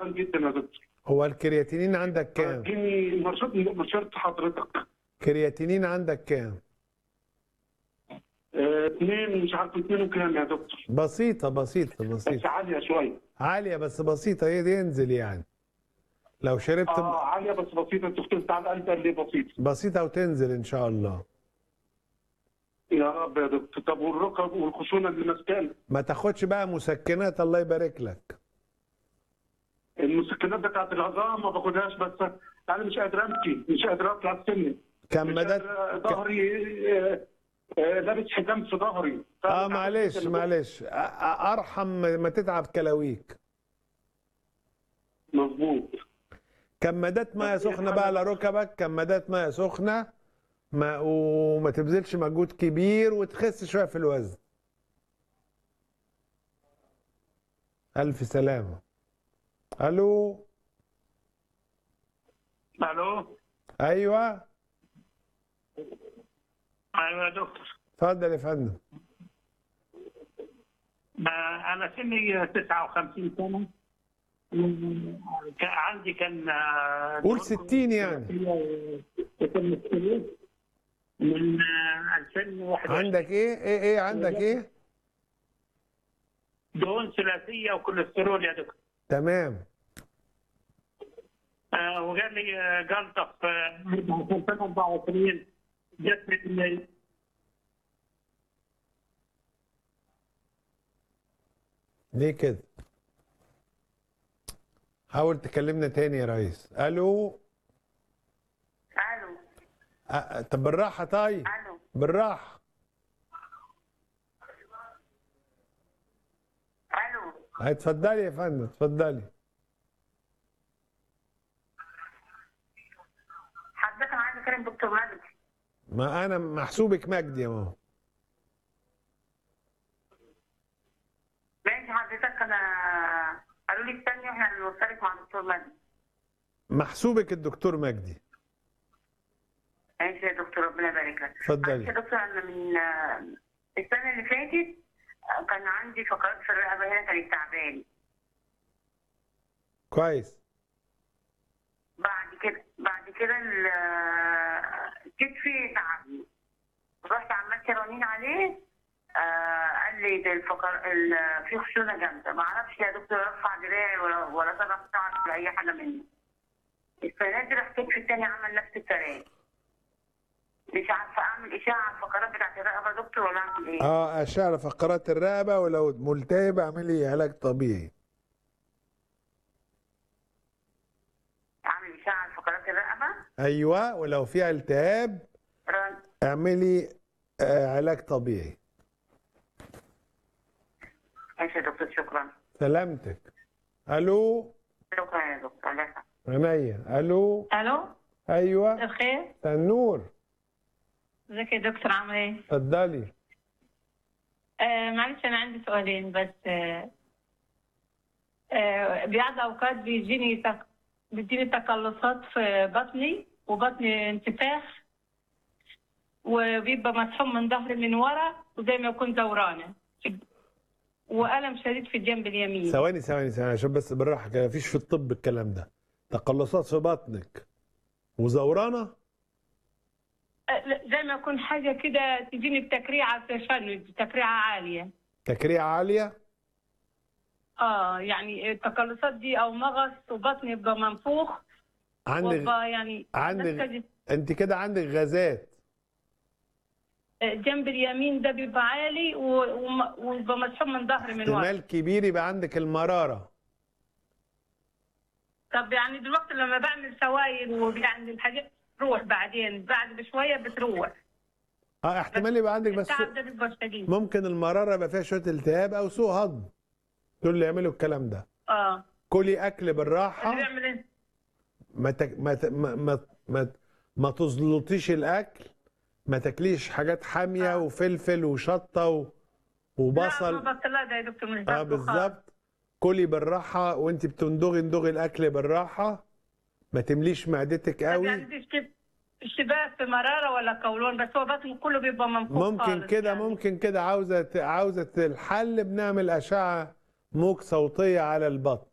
تعبان جدا يا دكتور هو الكرياتينين عندك كام اديني نشاط نشرت حضرتك كرياتينين عندك كام آه، اثنين مش عارف اثنين وكام يا دكتور بسيطة بسيطة بس بسيطة عاليه شويه عالية بس بسيطة هي دي ينزل يعني لو شربت اه عاليه بس بسيطه الدكتور بتاع القلب قال لي بسيط بسيطة وتنزل إن شاء الله يا رب يا دكتور طب والركب والخشونه اللي ماسكاني ما تاخدش بقى مسكنات الله يبارك لك المسكنات بتاعت العظام ما باخدهاش بس انا مش قادر امشي مش قادر اطلع السلم كم مش مدى قادر ظهري آه، آه، لابس حزام في ظهري اه معلش معلش أ- أ- ارحم ما تتعب كلاويك مظبوط كمادات ميه سخنه بقى على ركبك كمادات ميه سخنه ما وما تبذلش مجهود كبير وتخس شويه في الوزن الف سلامه الو الو ايوه ايوه يا دكتور اتفضل يا فندم آه، انا سني 59 سنه مم، كان عندي كان آه، قول 60 يعني من آه، 2021 عندك ايه ايه ايه عندك ايه دهون ثلاثيه وكوليسترول يا دكتور تمام آه، وقال لي آه، جلطه في آه، 2024 جت من ليه كده حاول تكلمنا تاني يا ريس الو الو أ- طب بالراحه طيب الو بالراحه الو اتفضلي يا فندم اتفضلي حضرتك انا عايزه اكلم دكتور مجدي ما انا محسوبك مجدي يا ماما ماشي حضرتك انا قالوا لي استني واحنا هنوصلك مع دكتور مجدي محسوبك الدكتور مجدي ماشي يا دكتور ربنا يبارك لك اتفضلي. معلش يا دكتور انا من آه، السنه اللي فاتت آه، كان عندي فقرات في الرقبه هنا كانت تعبانه كويس بعد كده بعد كده ال- آه، كتفي تعبني رحت عملت رنين عليه آه قال لي ده الفقر ال- في خشونه جامده ما اعرفش يا دكتور ارفع دراعي ولا ولا طرف شعر ولا اي حاجه منه السنه دي راح كتفي التاني عمل نفس الكلام مش عارفه اعمل اشاعه على الفقرات بتاعت الرقبه يا دكتور ولا اعمل ايه؟ اه اشعه فقرات الرقبه ولو ملتهبه اعملي علاج طبيعي اعمل اشاعه على فقرات الرقبه ايوه ولو فيها التهاب رن اعملي آه علاج طبيعي ماشي يا دكتور شكرا سلامتك الو شكرا يا دكتور الله يسعدك. عينيا الو الو ايوه الخير تنور ازيك يا دكتور عامل ايه؟ اتفضلي آه معلش انا عندي سؤالين بس آه آه بعض اوقات بيجيني تك... بيجيني تقلصات في بطني وبطني انتفاخ وبيبقى مسحوم من ظهري من ورا وزي ما يكون دورانه والم شديد في الجنب اليمين ثواني ثواني ثواني عشان بس بالراحه كده مفيش في الطب الكلام ده تقلصات في بطنك وزورانه آه لا، زي ما يكون حاجه كده تجيني بتكريعه في شنج تكريعه عاليه تكريع عاليه اه يعني التقلصات دي او مغص وبطني يبقى منفوخ عندك وابقى يعني عندك- نفسي- انت كده عندك غازات جنب اليمين ده بيبقى عالي و- وم- ويبقى مسحوم من ظهري من ورا احتمال كبير يبقى عندك المراره طب يعني دلوقتي لما بعمل سوائل ويعني الحاجات تروح بعدين بعد بشويه بتروح اه احتمال يبقى عندك بس التعب ده بيبقى شديد ممكن المراره يبقى فيها شويه التهاب او سوء هضم دول اللي يعملوا الكلام ده اه كلي اكل اللي بالراحه بيعمل ايه؟ ما تك... ما ت... ما ما ما, ما تزلطيش الاكل ما تاكليش حاجات حاميه آه. وفلفل وشطه و... لا وبصل ما بطلها ده يا دكتور مش اه بطبخها. بالظبط كلي بالراحه وانت بتندغي اندغي الاكل بالراحه ما تمليش معدتك طب يعني قوي دي اشتب- اشتباه في مراره ولا قولون بس هو بطني كله بيبقى منفوخ ممكن خالص كده يعني. ممكن كده عاوزه ت- عاوزه الحل بنعمل اشعه موج صوتيه على البطن